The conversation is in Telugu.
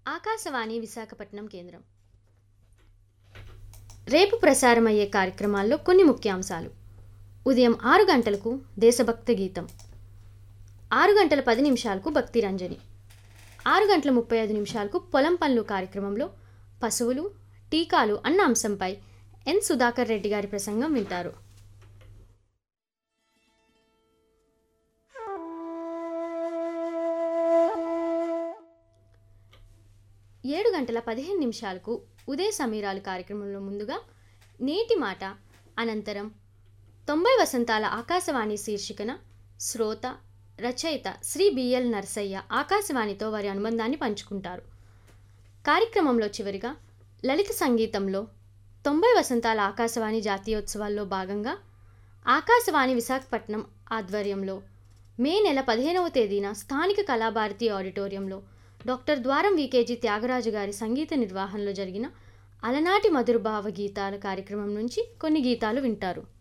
ఆకాశవాణి విశాఖపట్నం కేంద్రం రేపు ప్రసారమయ్యే కార్యక్రమాల్లో కొన్ని ముఖ్యాంశాలు ఉదయం ఆరు గంటలకు దేశభక్తి గీతం ఆరు గంటల పది నిమిషాలకు భక్తి రంజని ఆరు గంటల ముప్పై ఐదు నిమిషాలకు పొలం పనులు కార్యక్రమంలో పశువులు టీకాలు అన్న అంశంపై ఎన్ సుధాకర్ రెడ్డి గారి ప్రసంగం వింటారు ఏడు గంటల పదిహేను నిమిషాలకు ఉదయ సమీరాలు కార్యక్రమంలో ముందుగా నేటి మాట అనంతరం తొంభై వసంతాల ఆకాశవాణి శీర్షికన శ్రోత రచయిత శ్రీ బిఎల్ నర్సయ్య ఆకాశవాణితో వారి అనుబంధాన్ని పంచుకుంటారు కార్యక్రమంలో చివరిగా లలిత సంగీతంలో తొంభై వసంతాల ఆకాశవాణి జాతీయోత్సవాల్లో భాగంగా ఆకాశవాణి విశాఖపట్నం ఆధ్వర్యంలో మే నెల పదిహేనవ తేదీన స్థానిక కళాభారతి ఆడిటోరియంలో డాక్టర్ ద్వారం వికేజీ త్యాగరాజు గారి సంగీత నిర్వహణలో జరిగిన అలనాటి మధుర భావ గీతాల కార్యక్రమం నుంచి కొన్ని గీతాలు వింటారు